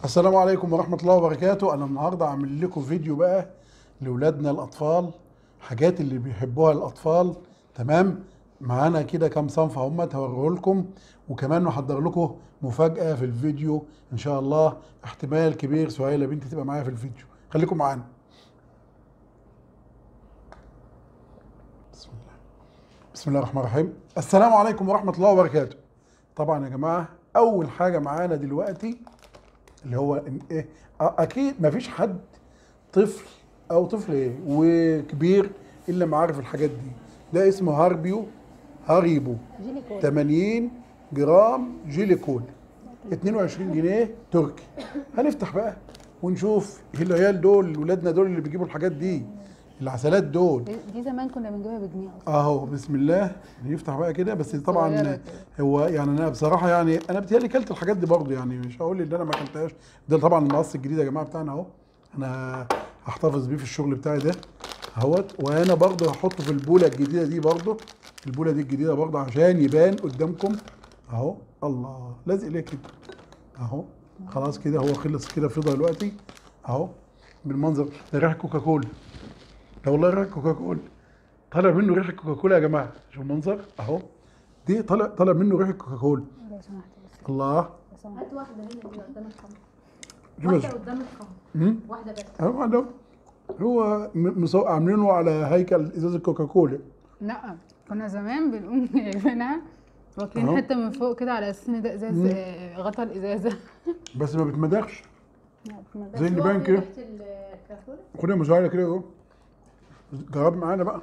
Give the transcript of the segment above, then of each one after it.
السلام عليكم ورحمة الله وبركاته أنا النهاردة عامل لكم فيديو بقى لأولادنا الأطفال حاجات اللي بيحبوها الأطفال تمام معانا كده كام صنف هم هوريه لكم وكمان محضر لكم مفاجأة في الفيديو إن شاء الله احتمال كبير سهيلة بنتي تبقى معايا في الفيديو خليكم معانا بسم الله بسم الله الرحمن الرحيم السلام عليكم ورحمة الله وبركاته طبعا يا جماعة أول حاجة معانا دلوقتي اللي هو إن- ايه آه، اكيد ما فيش حد طفل او طفل ايه وكبير الا ما عارف الحاجات دي ده اسمه هاربيو هاريبو جيلي كول 80 جرام جيلي كول 22 جنيه تركي هنفتح بقى ونشوف إيه العيال دول ولادنا دول اللي بيجيبوا الحاجات دي العسلات دول دي دي زمان كنا بنجيبها بجنيه اصلا اهو بسم الله نفتح بقى كده بس طبعا صغيرة كده. هو يعني انا بصراحه يعني انا بتهيألي كلت الحاجات دي برضه يعني مش هقول ان انا ما كلتهاش ده طبعا المقص الجديد يا جماعه بتاعنا اهو انا هحتفظ بيه في الشغل بتاعي ده اهوت وانا برضه هحطه في البوله الجديده دي برضه البوله دي الجديده برضه عشان يبان قدامكم اهو الله لازق ليه كده اهو خلاص كده هو خلص كده فضى دلوقتي اهو بالمنظر ده ريحه كوكاكولا ده والله ريحه كوكاكولا طالع منه ريحه كوكاكولا يا جماعه شوف المنظر اهو دي طالع طالع منه ريحه كوكاكولا لو سمحت بس الله لو سمحت هات واحدة هنا كده قدام الخمر شوف واحدة يا- قدام الخمر مم؟ واحدة بس اهو ده هو م- مسو- عاملينه على هيكل ازازه كوكاكولا لا كنا زمان بنقوم جايبينها واكلين أهو. حته من فوق كده على اساس ان ده ازاز مم. آه، غطا الازازه بس ما بتمدخش لا، ما ده- زي اللي باين واخد كده ريحة الكاكولا خدها مساعدة كده اهو جرب معانا بقى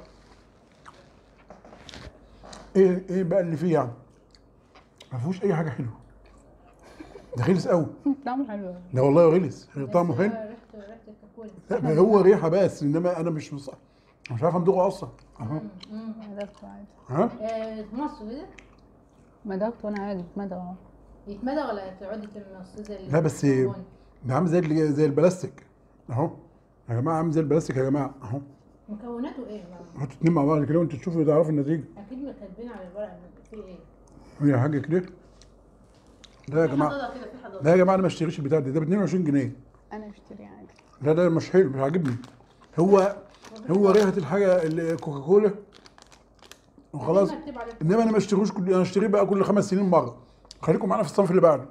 ايه ايه بقى اللي فيه يعني ما فيهوش اي حاجه حلوه ده غلس قوي طعمه حلو ده والله غلس طعمه بس حلو ريحة ريحة الكاكولا لا ده هو ريحه بس انما انا مش مص... مش عارف امضغه اصلا اهو مدغته عادي ها آه، مص كده مدغته وانا عادي مدغ اهو يتمدى ولا تقعدي تمص زي لا بس البونبون؟ ده عامل زي ال- زي البلاستيك اهو يا جماعه عامل زي البلاستيك يا جماعه اهو مكوناته ايه بقى؟ حطوا اتنين مع بعض كده وانتوا تشوفوا تعرفوا النتيجه اكيد كاتبين على الورق في ايه هي حاجه كده ده يا في جماعه حضرتك كده في حضرتك لا يا جماعه انا ما اشتريش البتاع ده ده ب 22 جنيه انا اشتري عادي لا ده مش حلو مش عاجبني هو هو ريحه الحاجه الكوكاكولا وخلاص ليه مكتوب عليه انما انا ما اشتريهوش كل انا اشتريه بقى كل خمس سنين مره خليكم معانا في الصنف اللي بعده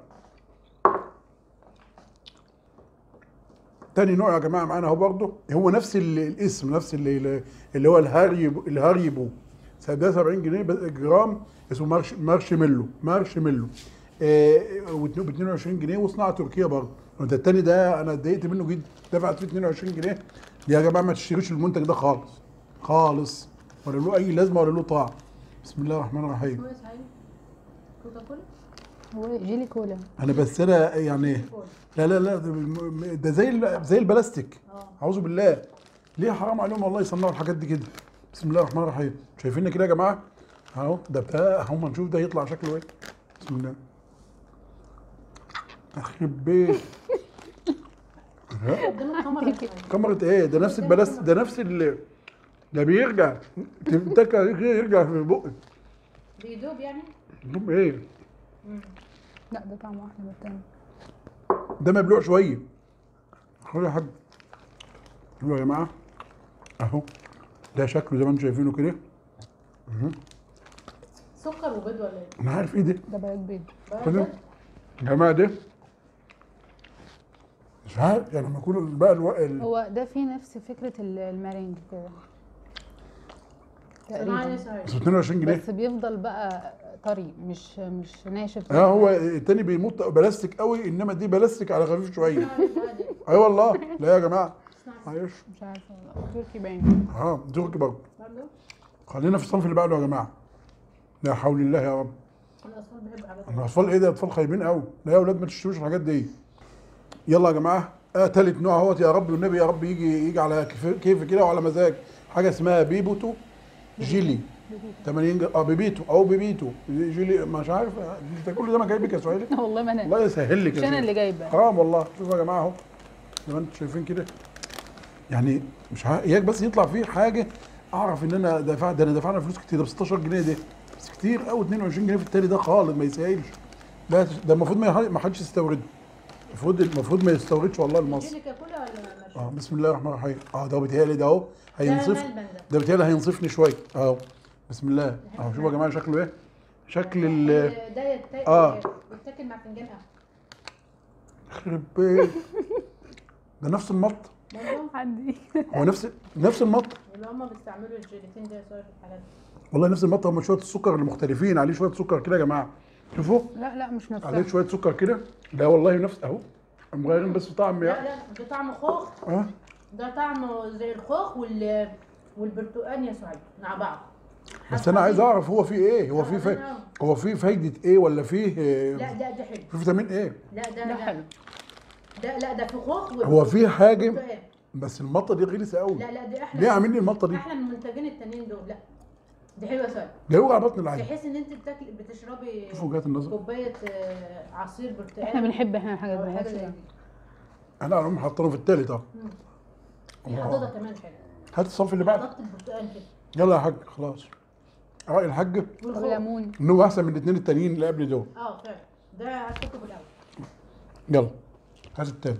تاني نوع يا جماعه معانا اهو برضه هو نفس ال- الاسم نفس اللي, اللي هو الهاريبو الهاريبو ده 70 جنيه بس- جرام اسمه مارش مارشميلو مارشميلو آه ب 22 جنيه وصناعه تركيه برضه ده التاني ده انا اتضايقت منه جدا دفعت فيه 22 جنيه يا جماعه ما تشتريش المنتج ده خالص خالص ولا له اي لازمه ولا له طعم بسم الله الرحمن الرحيم اسمه ايه صحيح؟ كوكاكولا؟ هو جيلي كولا انا بس انا يعني كولا لا لا لا ده, م- ده زي ال- زي البلاستيك اه اعوذ بالله ليه حرام عليهم والله يصنعوا الحاجات دي كده بسم الله الرحمن الرحيم شايفين كده يا جماعه اهو ده بتاع هم نشوف ده يطلع شكله ايه بسم الله اخرب بيت ها؟ قدام الخمر يا صحيح. كاميرا ايه ده نفس البلاستيك ده نفس اللي ده بيرجع تمتكها كده يرجع في بقك بيدوب يعني؟ طب ايه مم. لا ده طعمه احلى من التاني ده مبلوع شويه خد يا حاج شوفوا يا جماعه اهو ده شكله زي ما انتم شايفينه كده سكر وبيض ولا ايه؟ انا عارف ايه ده ده بياض بيض كده يا جماعه ده مش عارف يعني لما يكون بقى الو... ال... هو ده فيه نفس فكره ال- المارينج كده سمعني تقريبا صحيح بس 22 جنيه بس بيفضل بقى طري مش مش ناشف اه هو التاني بيموت بلاستيك قوي انما دي بلاستيك على خفيف شويه عادي. اي والله لا يا جماعه معلش مش عارفه والله تركي باين اه تركي برضه برضه خلينا في الصنف اللي بعده يا جماعه لا حول الله يا رب الاطفال بيحبوا حاجات الاطفال ايه ده اطفال خايبين قوي لا يا اولاد ما تشتروش الحاجات دي يلا يا جماعه آه تالت نوع اهوت يا رب والنبي يا رب يجي يجي على كيف, كيف كده وعلى مزاج حاجه اسمها بيبوتو جيلي 80 جرام اه بيبيتو او بيبيتو جيلي مش عارف انت كل ده ما جايبك يا سهيل والله ما انا الله يسهل لك مش يا انا سهيل. اللي جايبه حرام والله شوفوا يا جماعه اهو زي ما انتم شايفين كده يعني مش عارف اياك بس يطلع فيه حاجه اعرف ان انا دفعت ده انا دفعنا فلوس كتير ده ب 16 جنيه ده بس كتير قوي 22 جنيه في التاني ده خالص ما يسهلش ده ده المفروض ما يح- ما حدش يستورده المفروض المفروض ما يستوردش والله المصري جيلي كاكولا ولا مش اه بسم الله الرحمن الرحيم اه ده بيتهيألي ده اهو هينصف ملبن ده. ده بيتهيألي هينصفني شويه اهو بسم الله اهو شوفوا يا جماعه شكله ايه شكل ال ده يت- آه. يتاكل مع فنجان قهوه يخرب بيت ده نفس المط برضه عندي هو نفس نفس المط اللي هم بيستعملوا الجيلاتين ده سواء في الحاجات دي والله نفس المط هم شويه السكر اللي مختلفين عليه شويه سكر كده يا جماعه شوفوا لا لا مش عليه نفسها شويه سكر كده لا والله نفس اهو مغيرين بس طعم لا يعني لا ده طعم خوخ اه ده طعمه زي الخوخ وال والبرتقال يا سعيد مع بعض بس انا عايز اعرف هو فيه ايه هو فيه في... هو فيه فايده ايه ولا فيه لا آه، ده ده حلو فيه فيتامين ايه لا ده ده ده حلو ده لا ده في خوخ وال- هو فيه حاجه والبرتقال. بس المطه دي غلسه قوي لا لا دي احلى ليه عامل لي المطه دي احلى من المنتجين التانيين دول لا دي حلوه سعيد ده يوجع بطن العين بحيث ان انت بتاكل بتشربي شوفوا وجهات النظر كوبايه آه، عصير برتقال احنا بنحب احنا الحاجات أو دي حاجه زي هاتي. دي انا اقوم حاطينه في التالت اهو في حضاضه كمان حلوه هات الصنف اللي بعده حضاضه البرتقال كده يلا يا حاج خلاص راي الحاج والخوخ والليمون ان هو احسن من الاثنين التانيين اللي قبل دول اه فعلا ده هتحطه في الاول يلا هات التاني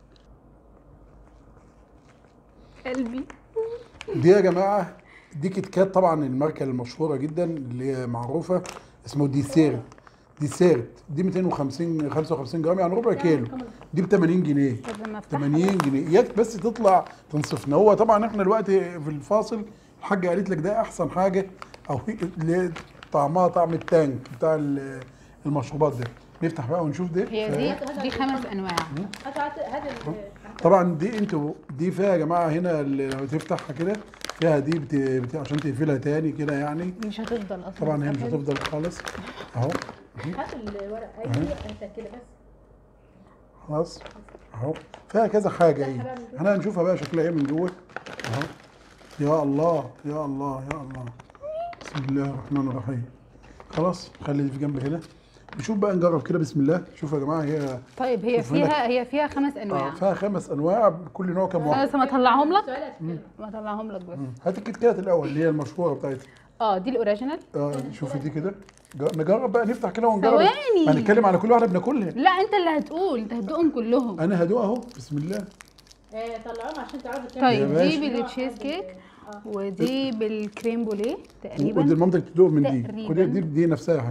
قلبي دي يا جماعه دي كيت كات طبعا الماركه المشهوره جدا اللي هي معروفه اسمه ديسيرت ديسيرت دي 250 55 جرام يعني ربع كيلو دي ب 80 جنيه طب لما افتحها 80 جنيه اياك بس تطلع تنصفنا هو طبعا احنا دلوقتي في الفاصل الحاجه قالت لك ده احسن حاجه او هي- اللي طعمها طعم التانك بتاع ال- المشروبات ده نفتح بقى ونشوف ده هي دي دي خمس انواع هات هات هات ال- طبعا دي انتوا دي فيها يا جماعه هنا اللي لو تفتحها كده فيها دي بت... بت... عشان تقفلها تاني كده يعني مش هتفضل اصلا طبعا هي مش تتقفل. هتفضل خالص اهو هات الورق ايوه انت كده بس خلاص اهو فيها كذا حاجه ايه احنا هنشوفها بقى شكلها ايه من جوه اهو يا الله يا الله يا الله بسم الله الرحمن الرحيم خلاص خلي دي في جنب هنا نشوف بقى نجرب كده بسم الله شوفوا يا جماعه هي طيب هي شوف هنا. فيها هي فيها خمس انواع آه فيها خمس انواع كل نوع كام واحد بس ما اطلعهم لك سؤال هتتكلم. ما اطلعهم لك بس هات الكيت كات الاول اللي هي المشهوره بتاعتها اه دي الاوريجينال اه شوفي دي كده جا- نجرب بقى نفتح كده ونجرب ثواني. هنتكلم على كل واحده بناكلها لا انت اللي هتقول انت هتدوقهم كلهم انا هدوق اهو بسم الله آه، طلعوهم عشان تعرفوا طيب يا دي باشا. بالتشيز كيك اه ودي بالكريم بوليه ودي تقريبا لمامتك تدوق من دي تقريباً. خدي دي دي نفسها يا حاج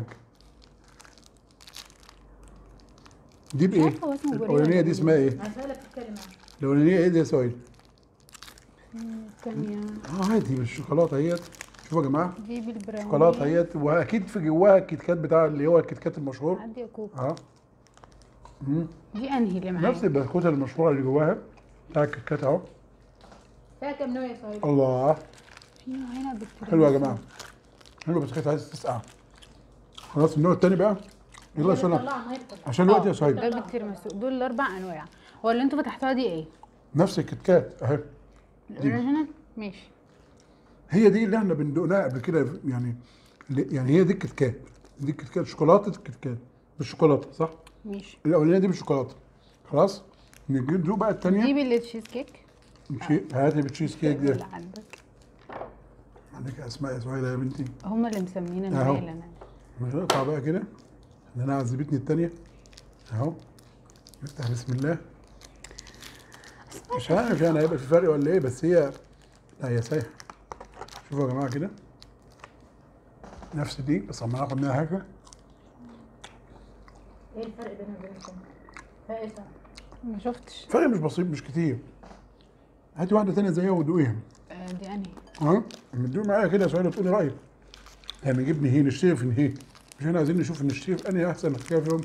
دي مش بايه؟ عارفة هو اسمه بوريه الاولانيه ولا دي اسمها ايه؟ هسألك تتكلم عنها الاولانيه ايه دي يا سويد؟ الثانية اه عادي مش شوكولاته اهيت شوفوا يا جماعه دي بالبراوني شوكولاته اهيت واكيد في جواها الكيت كات بتاع اللي هو الكيت كات المشهور عندي يا كوكو اه مم. دي انهي اللي معايا نفس البسكوته المشهوره اللي جواها بتاع الكيت كات اهو فيها كام نوع يا صهيب؟ الله في نوع هنا بالتيراميسو حلو يا جماعه حلو بس كانت عايز تسقع خلاص النوع التاني بقى يلا يا سلام طلعها ما هي بتطلع. عشان الوقت يا آه، سعيد ده بالتيراميسو دول الاربع انواع هو اللي انتوا فتحتوها دي ايه؟ نفس الكيت كات اهي الاوريجينال ماشي هي دي اللي احنا بندقناها قبل كده يعني اللي- يعني هي دي الكيت كات دي الكيت كات شوكولاته الكيت كات بالشوكولاته صح؟ ماشي الاولانيه دي بالشوكولاته خلاص نجي ندوق بقى دي الثانيه بالتشيز كيك هاتي بالتشيز كيك دي اللي عندك عندك اسماء يا سهيله يا بنتي هم اللي مسمين أهو. النوع اللي انا مش هنقطع بقى كده ان انا عذبتني الثانيه اهو نفتح بسم الله مش عارف يعني هيبقى في فرق ولا ايه بس هي لا هي سايحه شوفوا يا جماعه كده نفس دي بس عمال اخد منها حاجه ايه الفرق بينها وبين التانية؟ فيها ايه صح؟ ما شفتش فرق مش بسيط مش كتير هاتي واحده ثانيه زيها ودوقيها آه، دي انهي ها لما تدوق معايا كده يا سهيله تقولي رايك يعني نجيب نهي نشتري في نهي مش احنا عايزين نشوف نشتري في انهي احسن حكايه فيهم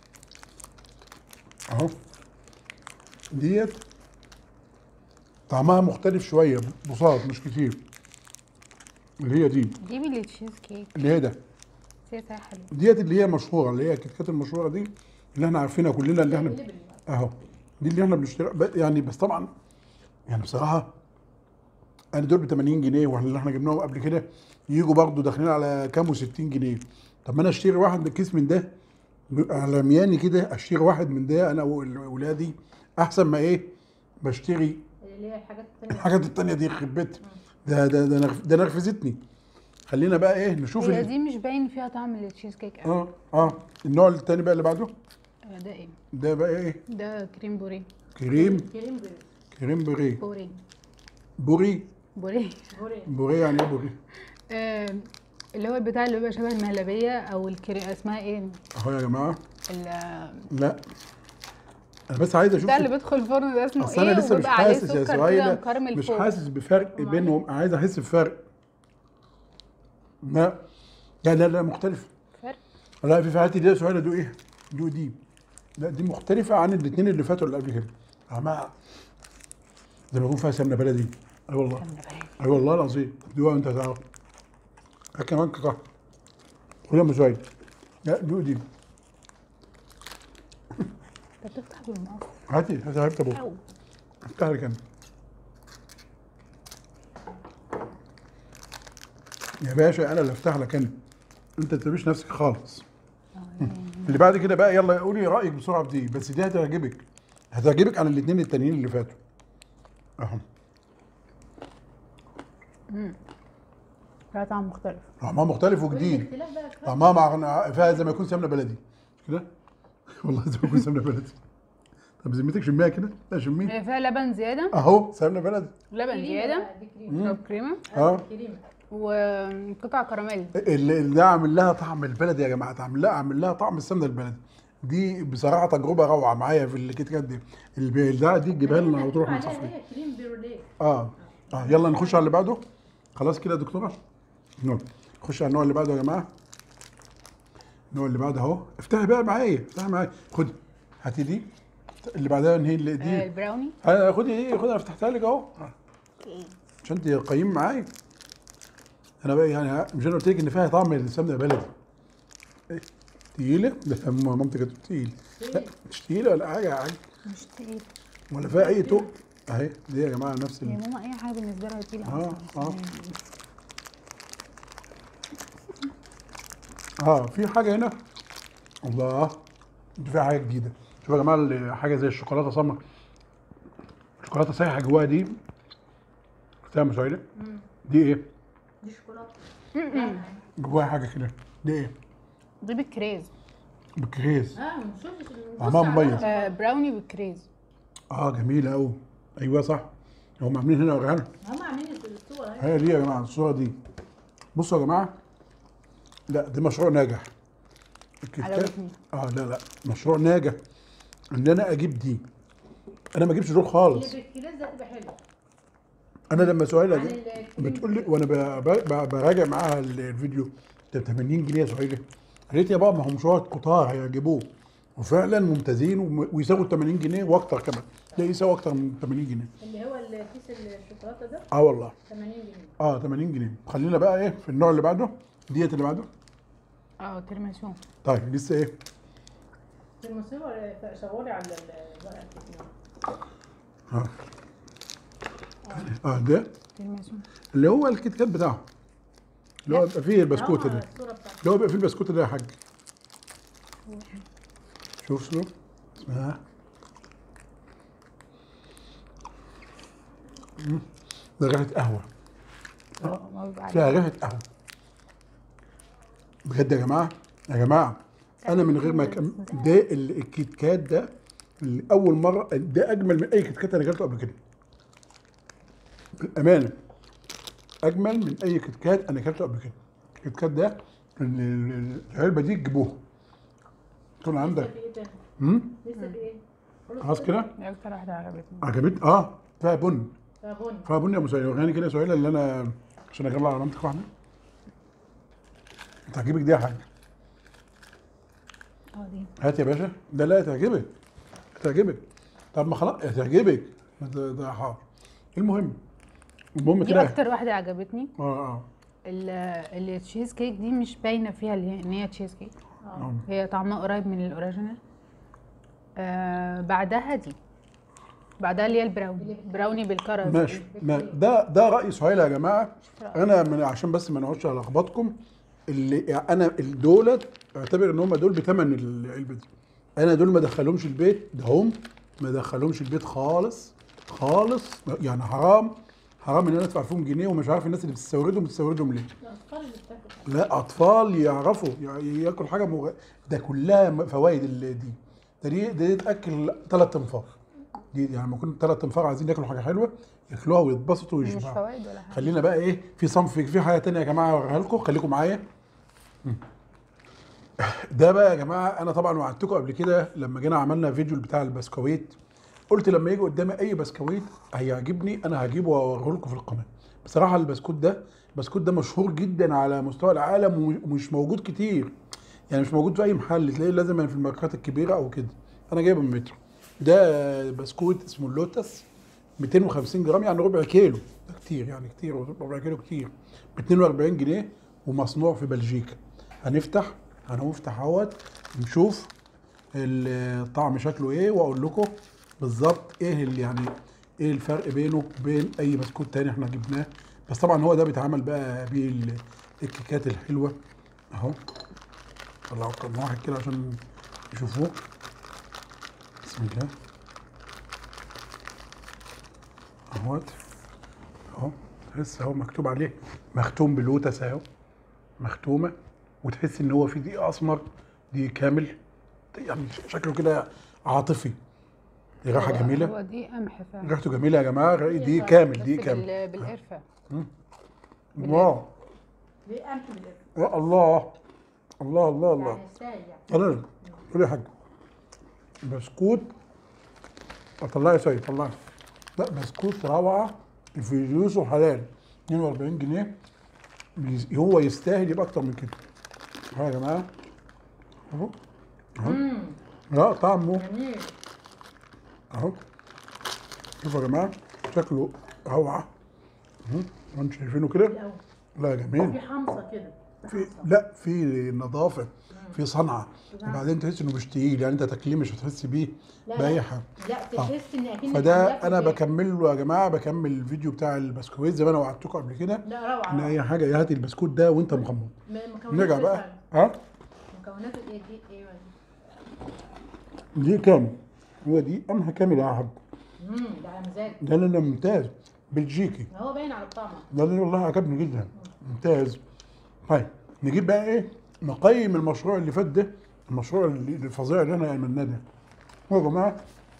اهو ديت طعمها مختلف شويه بساط مش كتير اللي هي دي دي بالتشيز كيك اللي هي ده بس هي ساعة حلوة ديت اللي هي مشهوره اللي هي الكيت كات المشهوره دي اللي احنا عارفينها كلنا اللي احنا الليبل. اهو دي اللي احنا بنشتريها ب- يعني بس طبعا يعني بصراحه انا دول ب 80 جنيه واحنا اللي احنا جبناهم قبل كده يجوا برضه داخلين على كام و60 جنيه طب ما انا اشتري واحد من كيس من ده بيبقى على مياني كده اشتري واحد من ده انا واولادي احسن ما ايه بشتري اللي هي الحاجات التانية الحاجات التانية دي يخرب بيت ده ده ده نرف- ده نرفزتني خلينا بقى ايه نشوف هي ال- دي مش باين فيها طعم التشيز كيك قوي اه اه النوع التاني بقى اللي بعده آه، ده ايه ده بقى ايه ده كريم بوريه كريم كريم بيري كريم بوري بوريه بوري بوريه بوري بوري يعني ايه بوري آه اللي هو البتاع اللي بيبقى شبه المهلبيه او الكريم اسمها ايه اهو يا جماعه ال- لا انا بس عايز اشوف البتاع اللي بيدخل الفرن ده اسمه اصل ايه انا لسه مش وبيبقى عليه حاسس يا سكر كده سهيله مكرمل مش فوق. حاسس بفرق ومعلش. بينهم عايز احس بفرق لا لا لا, لا مختلف فرق لا في حياتي دي يا سهيله دو ايه دو دي لا دي مختلفه عن الاثنين اللي فاتوا اللي قبل كده يا جماعه زي ما يكون فيها سمنه بلدي اي والله اي والله العظيم دوها انت تعرف كمان كده خدها من سهيله لا دو دي انت بتفتح بالمقص هاتي هاتي هاتي ابوك أو. افتح لك انا يا باشا انا اللي افتح لك انا انت تلبش نفسك خالص اللي بعد كده بقى يلا قولي رايك بسرعه في دي بس دي هتعجبك هتعجبك عن الاثنين التانيين اللي فاتوا اهو لها طعم مختلف طعمها مختلف وجديد الاختلاف بقى كفاية. طعمها مع فيها زي ما يكون سمنه بلدي مش كده والله زي ما يكون سمنه بلدي طب بذمتك شميها كده لا شميها هي فيها لبن زياده اهو سمنه بلدي لبن كريمة زياده بقى، دي كريمة او كريمه اه كريمة وقطع كراميل اللي اللي عامل لها طعم البلد يا جماعه عامل لها عامل لها طعم السمنه البلدي دي بصراحه تجربه روعه معايا في الكيت كات دي البتاع دي تجيبها لنا على طول احنا عليها مسافرين هي كريم بيروليه اه اه يلا نخش على اللي بعده خلاص كده يا دكتوره نقول نخش على النوع اللي بعده يا جماعه النوع اللي بعده اهو افتحي بقى معايا افتحي معايا خدي هاتي دي اللي بعدها ان هي اللي آه دي البراوني آه، خدي دي خدي انا فتحتها لك اهو آه. عشان تقيم معايا انا بقى يعني ها- مش انا قلت لك ان فيها طعم السمنه بلدي إيه، تقيله ده مامتي كانت تقيل لا مش تقيله ولا حاجه يا حاج مش تقيل ولا فيها اي تقل اهي دي يا جماعه نفس يا ال... ماما اي حاجه بالنسبه لها تقيله اه أصلاً. اه اه في حاجه هنا الله دي فيها حاجه جديده شوفوا يا جماعه ال- حاجه زي الشوكولاته سمر شوكولاته سايحه جواها دي شفتها مساعده دي ايه دي شوكولاته جواها حاجه كده دي ايه دي بالكريز بكريز اه ما شفتش ال- طعمها بص على- مميز. آه براوني بالكريز اه جميله قوي ايوه صح هم عاملين هنا وريها هم عاملين الصور اهي هي دي يا جماعه الصوره دي بصوا يا جماعه لا ده مشروع ناجح الكيت كات عجبتني. اه لا لا مشروع ناجح ان انا اجيب دي انا ما اجيبش دول خالص اللي بالكريز ده تبقى حلوه انا لما سهيله عن دي الكريم بتقول لي وانا ب- ب- ب- براجع معاها الفيديو ده ب 80 جنيه يا سهيله قالت لي يا بابا ما هم شويه كتار هيعجبوه وفعلا ممتازين وم- ويساووا 80 جنيه واكتر كمان ده يساوي اكتر من 80 جنيه اللي هو الكيس الشوكولاته ده اه والله 80 جنيه اه 80 جنيه خلينا بقى ايه في النوع اللي بعده ديت اللي بعده اه تيراميسو طيب لسه ايه في المصيبه شاوري على ال- ورقه الكيس. اه اه ده تيراميسو اللي هو الكيت كات بتاعه اللي هو بيبقى فيه البسكوت آه، ده الصوره بتاعته اللي هو بيبقى فيه البسكوت ده يا حاج شوف شوف اسمها مم. ده ريحه قهوه اه ما بيبقى فيها عليه. ريحه قهوه بجد يا جماعه يا جماعه انا من غير ما كم ده ال- الكيت كات ده اللي اول مره ده اجمل من اي كيت كات انا اكلته قبل كده بالامانه اجمل من اي كيت كات انا اكلته قبل كده الكيت كات ده ال- ال- العلبه دي تجيبوها تكون لسه عندك في ايه تاني؟ امم لسه في ايه؟ خلاص كده دي اكتر واحده عجبتني عجبت اه فيها بن فبن فيها بن يا مسيو غني كده سؤال اللي انا عشان اطلع على منطقه واحده تعجبك دي يا حاج اه دي هات يا باشا ده لا تعجبك تعجبك طب ما خلاص تعجبك ده ده حاضر المهم المهم دي كده اكتر واحده عجبتني اه اه ال- التشيز كيك دي مش باينه فيها اللي هي- ان هي تشيز كيك اه هي طعمها قريب من الاوريجينال آه بعدها دي بعدها اللي هي البراوني براوني بالكرز ماشي ما ده ده راي سهيل يا جماعه انا من عشان بس ما نقعدش الخبطكم اللي يعني انا دولت اعتبر ان هم دول بثمن العلبه دي انا دول ما دخلهمش البيت ده هم ما دخلهمش البيت خالص خالص يعني حرام حرام ان انا ادفع فيهم جنيه ومش عارف الناس اللي بتستوردهم بتستوردهم ليه الاطفال اللي بتاكل لا اطفال يعرفوا يعني ياكل حاجه مغ... ده كلها م- فوائد ال- دي ده دي دي تاكل ثلاث تنفار دي يعني لما يكون ثلاث تنفار عايزين ياكلوا حاجه حلوه ياكلوها ويتبسطوا مش ويشبعوا فوائد ولا حاجه خلينا بقى ايه في صنف في حاجه تانية يا جماعه اوريها لكم خليكم معايا مم. ده بقى يا جماعه انا طبعا وعدتكم قبل كده لما جينا عملنا فيديو بتاع البسكويت قلت لما يجي قدامي اي بسكويت هيعجبني انا هجيبه واوريه لكم في القناه بصراحه البسكوت ده البسكوت ده مشهور جدا على مستوى العالم ومش موجود كتير يعني مش موجود في اي محل تلاقيه لازم في الماركات الكبيره او كده انا جايبه من مترو ده بسكوت اسمه اللوتس 250 جرام يعني ربع كيلو ده كتير يعني كتير ربع كيلو كتير ب 42 جنيه ومصنوع في بلجيكا هنفتح هنفتح اهوت نشوف الطعم شكله ايه واقول لكم بالظبط ايه اللي يعني ايه الفرق بينه وبين اي بسكوت تاني احنا جبناه بس طبعا هو ده بيتعمل بقى بيه ال- الكيكات الحلوه اهو طلعوا كم واحد كده عشان يشوفوه بسم الله اهوت اهو تحس اهو مكتوب عليه مختوم بلوتس اهو مختومه وتحس ان هو في دقيق اسمر دي كامل يعني شكله كده عاطفي دي ريحه جميله هو دي قمح فعلا ريحته جميله يا جماعه دي كامل بس دي كامل بال- بالقرفه واو ليه قمح بالقرفة يا الله الله الله الله يعني يستاهل يعني انا قول يا حاج بسكوت طلعي يا سيد طلعي لا بسكوت روعه فلوسه حلال 42 جنيه بيز- هو يستاهل يبقى اكتر من كده اهو يا جماعه اهو اهو امم لا طعمه جميل اهو شوفوا يا جماعه شكله روعه اهو انتوا شايفينه كده الأول. لا جميل في حمصة كده في لا في نظافه في صنعه وبعدين تحس انه مش تقيل يعني انت تاكليه مش هتحس بيه لا، باي لا. حاجه لا تحس ان اكنك فده عاملاه في انا البيت. بكمل له يا جماعه بكمل الفيديو بتاع البسكويت زي ما انا وعدتكم قبل كده لا روعة ان اي حاجه يا هات البسكوت ده وانت مغمض م- مكونات نرجع بقى مثلاً. ها مكونات ايه دي ايه دي كام هو دي قمح كامل يا حاج امم ده على مزاج ده اللي ممتاز بلجيكي هو باين على الطعم ده اللي والله عجبني جدا ممتاز طيب نجيب بقى ايه نقيم المشروع اللي فات ده المشروع اللي- الفظيع اللي احنا عملناه ده هو يا جماعه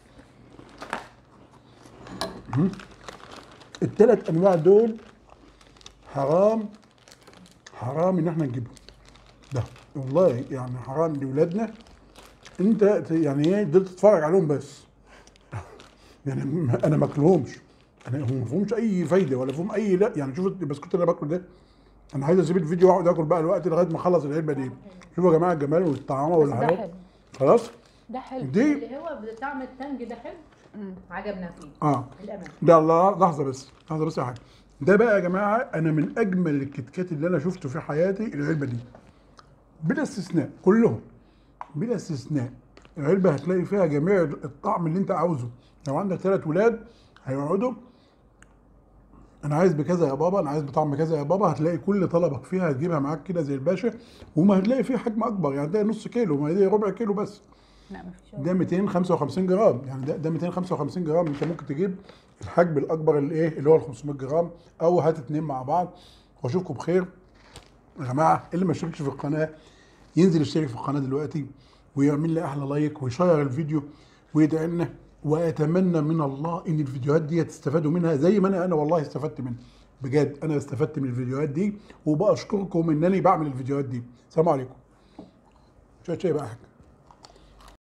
مم. الثلاث انواع دول حرام حرام ان احنا نجيبهم ده والله يعني حرام لاولادنا انت ت- يعني ايه دول تتفرج عليهم بس يعني م- انا ما اكلهمش انا هم ما فيهمش اي فايده ولا فيهم اي لا يعني شوف البسكوت اللي انا باكله ده انا عايز اسيب الفيديو واقعد اكل بقى الوقت لغايه ما اخلص العلبه دي شوفوا يا جماعه الجمال والطعامه بس ده والحلاوه حلو خلاص ده حلو دي اللي هو بطعم التنج ده حلو مم. عجبنا فيه اه الامانه ده الله لحظه بس لحظه بس يا حاج ده بقى يا جماعه انا من اجمل الكتكات اللي انا شفته في حياتي العلبه دي بلا استثناء كلهم بلا استثناء العلبه هتلاقي فيها جميع الطعم اللي انت عاوزه لو عندك ثلاث ولاد هيقعدوا انا عايز بكذا يا بابا انا عايز بطعم كذا يا بابا هتلاقي كل طلبك فيها هتجيبها معاك كده زي الباشا وما هتلاقي فيه حجم اكبر يعني هتلاقي نص كيلو ما هي ربع كيلو بس لا مفيش ده 255 جرام يعني ده ده 255 جرام انت ممكن تجيب الحجم الاكبر اللي ايه اللي هو ال 500 جرام او هات اتنين مع بعض واشوفكم بخير يا جماعه اللي ما اشتركش في القناه ينزل يشترك في القناه دلوقتي ويعمل لي احلى لايك ويشير الفيديو ويدعي لنا واتمنى من الله ان الفيديوهات دي تستفادوا منها زي ما انا انا والله استفدت منها بجد انا استفدت من الفيديوهات دي وبشكركم انني بعمل الفيديوهات دي السلام عليكم شويه شاي بقى يا حاج